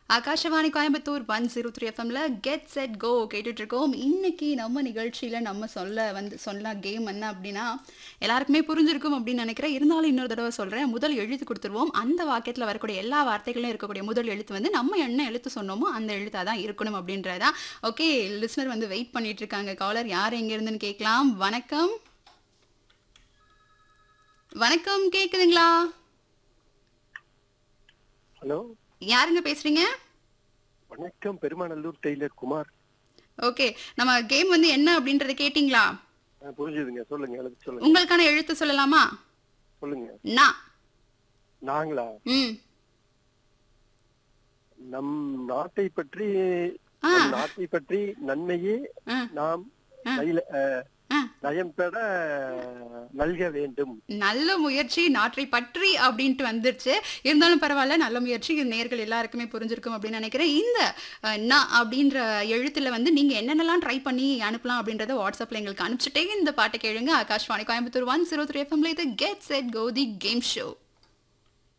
Akashvani Coimbatore one zero three எஃப்எம்ல get set go கேட்டுட்டு இருக்கோம் இன்னைக்கு நம்ம நிகழ்ச்சியில நம்ம சொல்ல வந்து சொல்ல கேம் என்ன அப்படின்னா எல்லாருக்குமே புரிஞ்சிருக்கும் அப்படின்னு நினைக்கிறேன் இருந்தாலும் இன்னொரு தடவை சொல்றேன் முதல் எழுத்து கொடுத்துருவோம் அந்த வாக்கியத்தில் வரக்கூடிய எல்லா வார்த்தைகளும் இருக்கக்கூடிய முதல் எழுத்து வந்து நம்ம என்ன எழுத்து சொன்னோமோ அந்த எழுத்தா தான் இருக்கணும் அப்படின்றதா ஓகே லிஸ்னர் வந்து வெயிட் பண்ணிட்டு இருக்காங்க காலர் யார் எங்க இருந்துன்னு கேட்கலாம் வணக்கம் வணக்கம் கேக்குதுங்களா ஹலோ யாருங்க பேசுறீங்க வணக்கம் பெருமாநல்லூர் டெய்லர் குமார் ஓகே நம்ம கேம் வந்து என்ன அப்படின்றத கேட்டிங்களா ஆ, புரிஞ்சுதுங்க சொல்லுங்க எழுதி சொல்லுங்க உங்களுக்கான எழுத்து சொல்லலாமா சொல்லுங்க நா நாங்களா ம் நம் நாட்டை பற்றி ஆ. நம் நாட்டை பற்றி நன்மையே ஆ. நாம் ஆ. நயில- அ, ஆ. நயம் பெற நல்க வேண்டும் நல்ல முயற்சி நாற்றை பற்றி அப்படின்ட்டு வந்துருச்சு இருந்தாலும் பரவாயில்ல நல்ல முயற்சி இது நேர்கள் எல்லாருக்குமே புரிஞ்சிருக்கும் அப்படின்னு நினைக்கிறேன் இந்த அஹ், ந அப்படின்ற எழுத்துல வந்து நீங்க என்னென்னலாம் ட்ரை பண்ணி அனுப்பலாம் அப்படின்றத வாட்ஸ்அப்ல எங்களுக்கு அனுப்பிச்சுட்டே இந்த பாட்டை கேளுங்க Akashvani Coimbatore one zero three எஃப்எம்ல இது get set go the game show